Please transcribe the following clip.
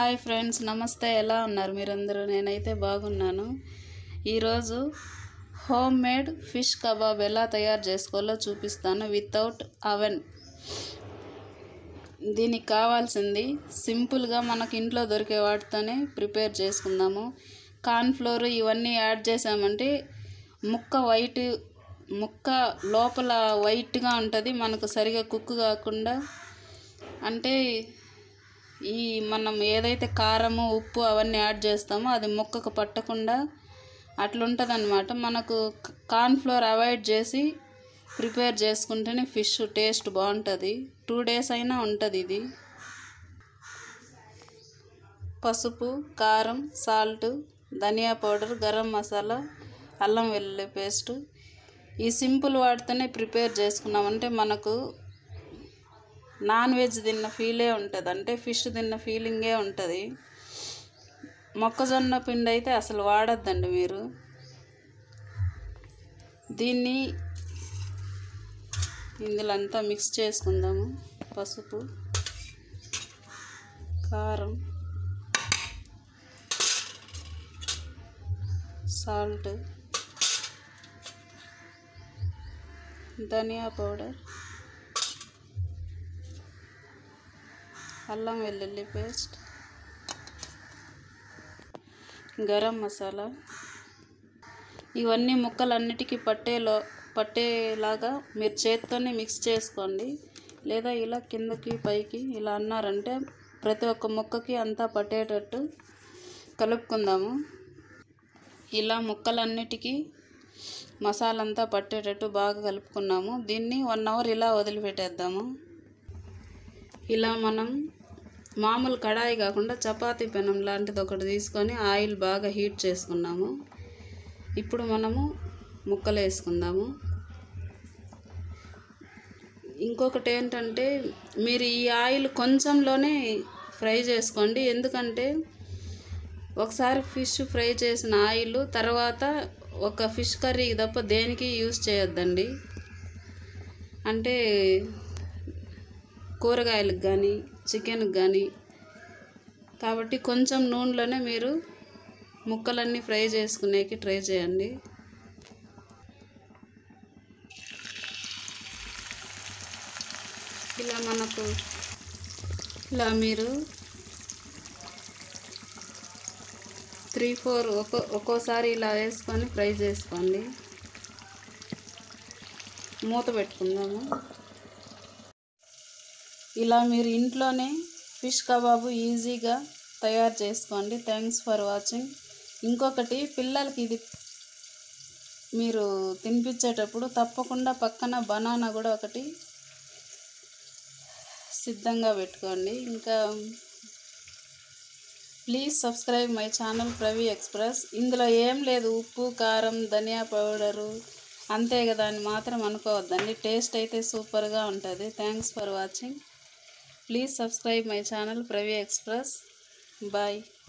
hi friends నమస్తే ఎలా ఉన్నారు మీరందరూ నేనైతే బాగున్నాను ఈరోజు హోమ్ మేడ్ ఫిష్ కబాబ్ ఎలా తయారు చేసుకోవాలో చూపిస్తాను వితౌట్ అవెన్ దీనికి కావాల్సింది సింపుల్గా మనకి ఇంట్లో దొరికే వాటితోనే ప్రిపేర్ చేసుకుందాము కార్న్ఫ్లోర్ ఇవన్నీ యాడ్ చేసామంటే ముక్క వైట్ ముక్క లోపల వైట్గా ఉంటుంది మనకు సరిగా కుక్ కాకుండా అంటే ఈ మనం ఏదైతే కారము ఉప్పు అవన్నీ యాడ్ చేస్తామో అది ముక్కకు పట్టకుండా అట్లుంటుంది అనమాట మనకు కార్న్ఫ్లోర్ అవాయిడ్ చేసి ప్రిపేర్ చేసుకుంటేనే ఫిష్ టేస్ట్ బాగుంటుంది టూ డేస్ అయినా ఉంటుంది ఇది పసుపు కారం సాల్ట్ ధనియా పౌడర్ గరం మసాలా అల్లం వెల్లుల్లి పేస్ట్ ఈ సింపుల్ వాటితోనే ప్రిపేర్ చేసుకున్నామంటే మనకు నాన్ వెజ్ తిన్న ఫీలే ఉంటుంది అంటే ఫిష్ తిన్న ఫీలింగే ఉంటుంది మొక్కజొన్న పిండి అయితే అసలు వాడద్దండి మీరు దీన్ని ఇందులో అంతా మిక్స్ చేసుకుందాము పసుపు కారం సాల్ట్ ధనియా పౌడర్ అల్లం వెల్లుల్లి పేస్ట్ గరం మసాలా ఇవన్నీ ముక్కలన్నిటికీ పట్టేలో పట్టేలాగా మీరు చేత్తోనే మిక్స్ చేసుకోండి లేదా ఇలా కిందకి పైకి ఇలా అన్నారంటే ప్రతి ఒక్క ముక్కకి అంతా పట్టేటట్టు కలుపుకుందాము ఇలా ముక్కలన్నిటికీ మసాలా అంతా పట్టేటట్టు బాగా కలుపుకున్నాము దీన్ని వన్ అవర్ ఇలా వదిలిపెట్టేద్దాము ఇలా మనం మామూలు కడాయి కాకుండా చపాతీ పెనం లాంటిది ఒకటి తీసుకొని ఆయిల్ బాగా హీట్ చేసుకున్నాము ఇప్పుడు మనము ముక్కలు వేసుకుందాము ఇంకొకటి ఏంటంటే మీరు ఈ ఆయిల్ కొంచెంలోనే ఫ్రై చేసుకోండి ఎందుకంటే ఒకసారి ఫిష్ ఫ్రై చేసిన ఆయిల్ తర్వాత ఒక ఫిష్ కర్రీకి తప్ప దేనికి యూస్ చేయొద్దండి అంటే కూరగాయలకు కానీ చికెన్కి కానీ కాబట్టి కొంచెం నూనెలోనే మీరు ముక్కలన్నీ ఫ్రై చేసుకునేకి ట్రై చేయండి ఇలా మనకు ఇలా మీరు త్రీ ఫోర్ ఒక్కో ఒక్కోసారి ఇలా వేసుకొని ఫ్రై చేసుకోండి మూత పెట్టుకుందాము ఇలా మీరు ఇంట్లోనే ఫిష్ కబాబు ఈజీగా తయారు చేసుకోండి థ్యాంక్స్ ఫర్ వాచింగ్ ఇంకొకటి పిల్లలకి ఇది మీరు తినిపించేటప్పుడు తప్పకుండా పక్కన బనానా కూడా ఒకటి సిద్ధంగా పెట్టుకోండి ఇంకా please subscribe my channel Pravi express ఇందులో ఏం లేదు ఉప్పు కారం ధనియా పౌడరు అంతే కదా అని మాత్రం అనుకోవద్దండి టేస్ట్ అయితే సూపర్గా ఉంటుంది thanks for watching please subscribe my channel Pravi express bye